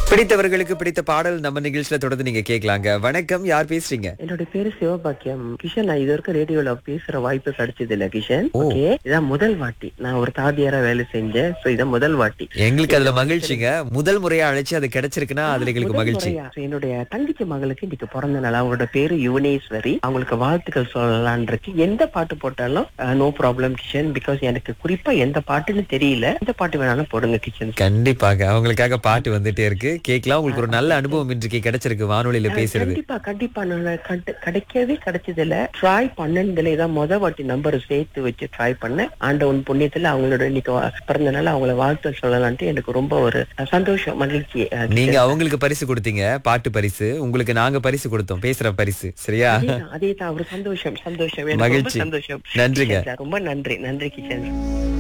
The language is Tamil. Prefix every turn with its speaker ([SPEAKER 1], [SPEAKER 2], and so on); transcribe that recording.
[SPEAKER 1] பிடித்தவர்களுக்கு பிடித்த பாடல் நம்ம நிகழ்ச்சியில தொடர்ந்து நீங்க கேட்கலாங்க வணக்கம் யார் பேசுறீங்க
[SPEAKER 2] என்னோட பேரு சிவபாக்கியம் கிஷன் நான் இது வரைக்கும் ரேடியோல பேசுற வாய்ப்பு கிடைச்சது இல்ல கிஷன்
[SPEAKER 1] ஓ.
[SPEAKER 2] ஓகே இதான் முதல் வாட்டி நான் ஒரு தாதியாரா வேலை செஞ்சேன் சோ இதான் முதல் வாட்டி
[SPEAKER 1] எங்களுக்கு அதுல மகிழ்ச்சிங்க முதல் முறையா அழைச்சு அது கிடைச்சிருக்குன்னா அதுல எங்களுக்கு
[SPEAKER 2] முதல்
[SPEAKER 1] மகிழ்ச்சி
[SPEAKER 2] முறையா. So, என்னுடைய தங்கச்சி மகளுக்கு இன்னைக்கு பிறந்த நாள் அவங்களோட பேரு யுவனேஸ்வரி அவங்களுக்கு வாழ்த்துக்கள் சொல்லலான் இருக்கு எந்த பாட்டு போட்டாலும் நோ ப்ராப்ளம் கிஷன் பிகாஸ் எனக்கு குறிப்பா எந்த பாட்டுன்னு தெரியல எந்த பாட்டு வேணாலும் போடுங்க கிஷன்
[SPEAKER 1] கண்டிப்பாக அவங்களுக்காக பாட்டு வந்துட்டே இருக்கு கேட்கலாம் உங்களுக்கு ஒரு நல்ல அனுபவம் இன்றைக்கு கிடைச்சிருக்கு வானொலியில பேசுறது
[SPEAKER 2] கண்டிப்பா கண்டிப்பா நான் கண்டு- கிடைக்கவே கிடைச்சது இல்ல ட்ரை பண்ணதுல இதான் முத வாட்டி நம்பர் சேர்த்து வச்சு ட்ரை பண்ணேன் ஆண்டவன் புண்ணியத்துல அவங்களோட இன்னைக்கு வா- பிறந்த நாள் அவங்கள வாழ்த்து சொல்லலான்ட்டு எனக்கு ரொம்ப ஒரு சந்தோஷம் மகிழ்ச்சி அஹ்,
[SPEAKER 1] நீங்க அவங்களுக்கு பரிசு கொடுத்தீங்க பாட்டு பரிசு உங்களுக்கு நாங்க பரிசு கொடுத்தோம் பேசுற பரிசு சரியா
[SPEAKER 2] அதேதான் அதேதான் ஒரு சந்தோஷம் சந்தோஷம் எனக்கு ரொம்ப
[SPEAKER 1] மகிழ்ச்சி.
[SPEAKER 2] சந்தோஷம்
[SPEAKER 1] நன்றிங்க.
[SPEAKER 2] கிஷன் சார், ரொம்ப நன்றி நன்றி கிஷன்